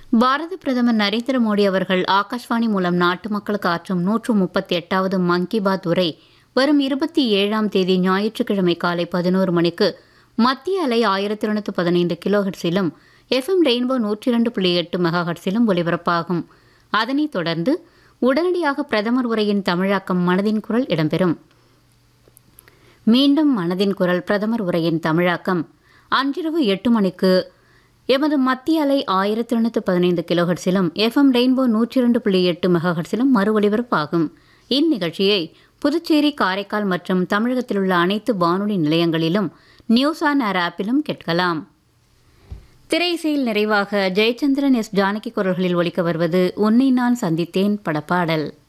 பாரத பிரதமர் நரேந்திர மோடி அவர்கள் ஆகாஷ்வாணி மூலம் நாட்டு மக்களுக்கு ஆற்றும் நூற்று முப்பத்தி எட்டாவது மன் கி பாத் உரை வரும் இருபத்தி ஏழாம் தேதி ஞாயிற்றுக்கிழமை காலை பதினோரு மணிக்கு மத்திய அலை ஆயிரத்தி இருநூத்தி பதினைந்து கிலோஹெர்ட்ஸிலும் எஃப்எம் ரெயின்போ நூற்றி இரண்டு புள்ளி எட்டு மெகாஹெர்ட்ஸிலும் ஒலிபரப்பாகும் அதனைத் தொடர்ந்து உடனடியாக பிரதமர் உரையின் தமிழாக்கம் மனதின் குரல் இடம்பெறும் மீண்டும் மனதின் குரல் பிரதமர் உரையின் தமிழாக்கம் அன்றிரவு எட்டு மணிக்கு எமது மத்திய அலை ஆயிரத்தி எழுநூற்று பதினைந்து கிலோஹெர்ட்ஸிலும் எஃப்எம் ரெயின்போ நூற்றி இரண்டு புள்ளி எட்டு மெகாஹெர்ட்ஸிலும் மறு ஒலிபரப்பாகும் இந்நிகழ்ச்சியை புதுச்சேரி காரைக்கால் மற்றும் தமிழகத்தில் உள்ள அனைத்து வானொலி நிலையங்களிலும் நியூஸ் ஆன் ஏர் ஆப்பிலும் கேட்கலாம் திரைசையில் நிறைவாக ஜெயச்சந்திரன் எஸ் ஜானகி குரல்களில் ஒலிக்க வருவது உன்னை நான் சந்தித்தேன் படப்பாடல்